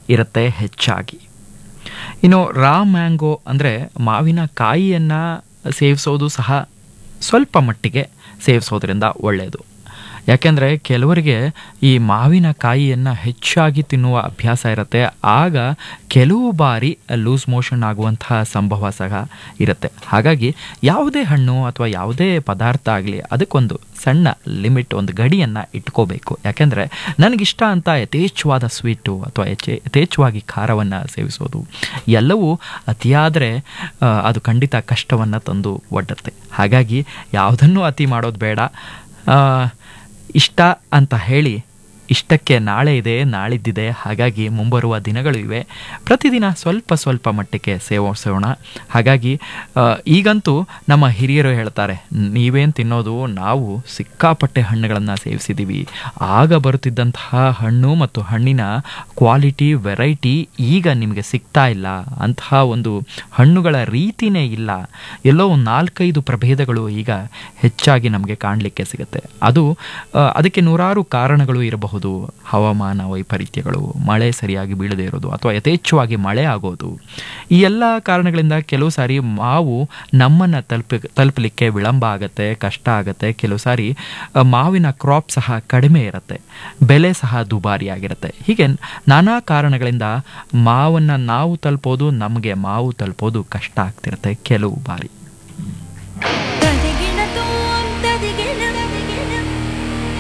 ಇರುತ್ತೆ ಹೆಚ್ಚಾಗಿ ಇನ್ನು ರಾ ಮ್ಯಾಂಗೋ ಅಂದರೆ ಮಾವಿನ ಕಾಯಿಯನ್ನು ಸೇವಿಸೋದು ಸಹ ಸ್ವಲ್ಪ ಮಟ್ಟಿಗೆ ಸೇವಿಸೋದ್ರಿಂದ ಒಳ್ಳೆಯದು ಯಾಕೆಂದರೆ ಕೆಲವರಿಗೆ ಈ ಮಾವಿನ ಕಾಯಿಯನ್ನು ಹೆಚ್ಚಾಗಿ ತಿನ್ನುವ ಅಭ್ಯಾಸ ಇರುತ್ತೆ ಆಗ ಕೆಲವು ಬಾರಿ ಲೂಸ್ ಮೋಷನ್ ಆಗುವಂತಹ ಸಂಭವ ಸಹ ಇರುತ್ತೆ ಹಾಗಾಗಿ ಯಾವುದೇ ಹಣ್ಣು ಅಥವಾ ಯಾವುದೇ ಪದಾರ್ಥ ಆಗಲಿ ಅದಕ್ಕೊಂದು ಸಣ್ಣ ಲಿಮಿಟ್ ಒಂದು ಗಡಿಯನ್ನು ಇಟ್ಕೋಬೇಕು ಯಾಕೆಂದರೆ ನನಗಿಷ್ಟ ಅಂತ ಯಥೇಚ್ಛವಾದ ಸ್ವೀಟು ಅಥವಾ ಯಥೇ ಯಥೇಚ್ಛವಾಗಿ ಖಾರವನ್ನು ಸೇವಿಸೋದು ಎಲ್ಲವೂ ಅತಿಯಾದರೆ ಆ, ಅದು ಖಂಡಿತ ಕಷ್ಟವನ್ನು ತಂದು ಒಡ್ಡುತ್ತೆ ಹಾಗಾಗಿ ಯಾವುದನ್ನೂ ಅತಿ ಮಾಡೋದು ಬೇಡ ಆ, ಇಷ್ಟ ಅಂತ ಹೇಳಿ ಇಷ್ಟಕ್ಕೆ ನಾಳೆ ಇದೆ ನಾಳಿದ್ದಿದೆ ಹಾಗಾಗಿ ಮುಂಬರುವ ದಿನಗಳು ಇವೆ ಪ್ರತಿದಿನ ಸ್ವಲ್ಪ ಸ್ವಲ್ಪ ಮಟ್ಟಿಗೆ ಸೇವಿಸೋಣ ಹಾಗಾಗಿ ಆ, ಈಗಂತೂ ನಮ್ಮ ಹಿರಿಯರು ಹೇಳ್ತಾರೆ ನೀವೇನು ತಿನ್ನೋದು ನಾವು ಸಿಕ್ಕಾಪಟ್ಟೆ ಹಣ್ಣುಗಳನ್ನು ಸೇವಿಸಿದ್ದೀವಿ ಆಗ ಬರುತ್ತಿದ್ದಂತಹ ಹಣ್ಣು ಮತ್ತು ಹಣ್ಣಿನ ಕ್ವಾಲಿಟಿ ವೆರೈಟಿ ಈಗ ನಿಮಗೆ ಸಿಗ್ತಾ ಇಲ್ಲ ಅಂತಹ ಒಂದು ಹಣ್ಣುಗಳ ರೀತಿನೇ ಇಲ್ಲ ಎಲ್ಲೋ ಒಂದು ನಾಲ್ಕೈದು ಪ್ರಭೇದಗಳು ಈಗ ಹೆಚ್ಚಾಗಿ ನಮಗೆ ಕಾಣಲಿಕ್ಕೆ ಸಿಗುತ್ತೆ ಅದು ಆ, ಅದಕ್ಕೆ ನೂರಾರು ಕಾರಣಗಳು ಇರಬಹುದು ಹವಾಮಾನ ವೈಪರೀತ್ಯಗಳು ಮಳೆ ಸರಿಯಾಗಿ ಬೀಳದೇ ಇರೋದು ಅಥವಾ ಯಥೇಚ್ಛವಾಗಿ ಮಳೆ ಆಗೋದು ಈ ಎಲ್ಲ ಕಾರಣಗಳಿಂದ ಕೆಲವು ಸಾರಿ ಮಾವು ನಮ್ಮನ್ನು ತಲುಪ ತಲುಪಲಿಕ್ಕೆ ವಿಳಂಬ ಆಗುತ್ತೆ ಕಷ್ಟ ಆಗುತ್ತೆ ಕೆಲವು ಸಾರಿ ಆ, ಮಾವಿನ ಕ್ರಾಪ್ ಸಹ ಕಡಿಮೆ ಇರುತ್ತೆ ಬೆಲೆ ಸಹ ದುಬಾರಿಯಾಗಿರುತ್ತೆ ಹೀಗೆ ನಾನಾ ಕಾರಣಗಳಿಂದ ಮಾವನ್ನು ನಾವು ತಲುಪೋದು ನಮಗೆ ಮಾವು ತಲುಪೋದು ಕಷ್ಟ ಆಗ್ತಿರುತ್ತೆ ಕೆಲವು ಬಾರಿ